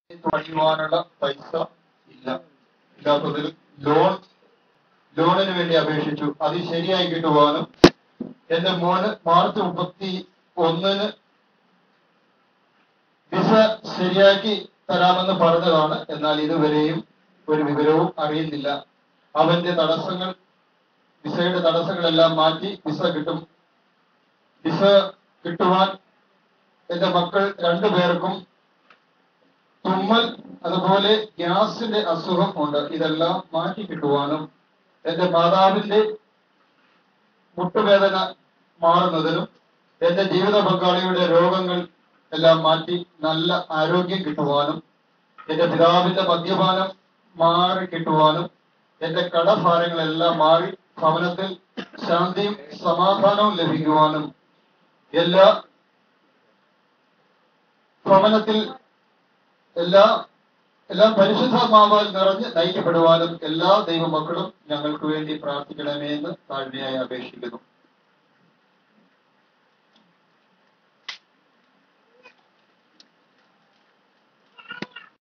പണിയുവാനുള്ള പൈസ ഇല്ല ഇല്ലാത്തതിൽ ലോൺ ലോണിന് വേണ്ടി അപേക്ഷിച്ചു അത് ശരിയായി കിട്ടുവാനും എന്റെ മോന് മാർച്ച് മുപ്പത്തി ഒന്നിന് വിസ ശരിയാക്കി തരാമെന്ന് പറഞ്ഞതാണ് എന്നാൽ ഇതുവരെയും ഒരു വിവരവും അറിയുന്നില്ല അവന്റെ തടസ്സങ്ങൾ വിസയുടെ തടസ്സങ്ങളെല്ലാം മാറ്റി വിസ കിട്ടും വിസ കിട്ടുവാൻ എന്റെ മക്കൾ രണ്ടുപേർക്കും തുമ്മൽ അതുപോലെ ഗ്യാസിന്റെ അസുഖം ഉണ്ട് ഇതെല്ലാം മാറ്റി കിട്ടുവാനും എന്റെ മാതാവിന്റെ മുട്ടുവേദന മാറുന്നതിനും എന്റെ ജീവിത പങ്കാളിയുടെ രോഗങ്ങൾ എല്ലാം മാറ്റി നല്ല ആരോഗ്യം കിട്ടുവാനും എന്റെ പിതാവിന്റെ മദ്യപാനം മാറി കിട്ടുവാനും എന്റെ കടഭാരങ്ങളെല്ലാം മാറി ഭവനത്തിൽ ശാന്തിയും സമാധാനവും ലഭിക്കുവാനും എല്ലാ ഭവനത്തിൽ എല്ലാ എല്ലാം പരിശുദ്ധമാവാൽ നിറഞ്ഞ് നയിക്കപ്പെടുവാനും എല്ലാ ദൈവമക്കളും ഞങ്ങൾക്ക് വേണ്ടി പ്രാർത്ഥിക്കണമേ എന്ന് താഴ്മയായി അപേക്ഷിക്കുന്നു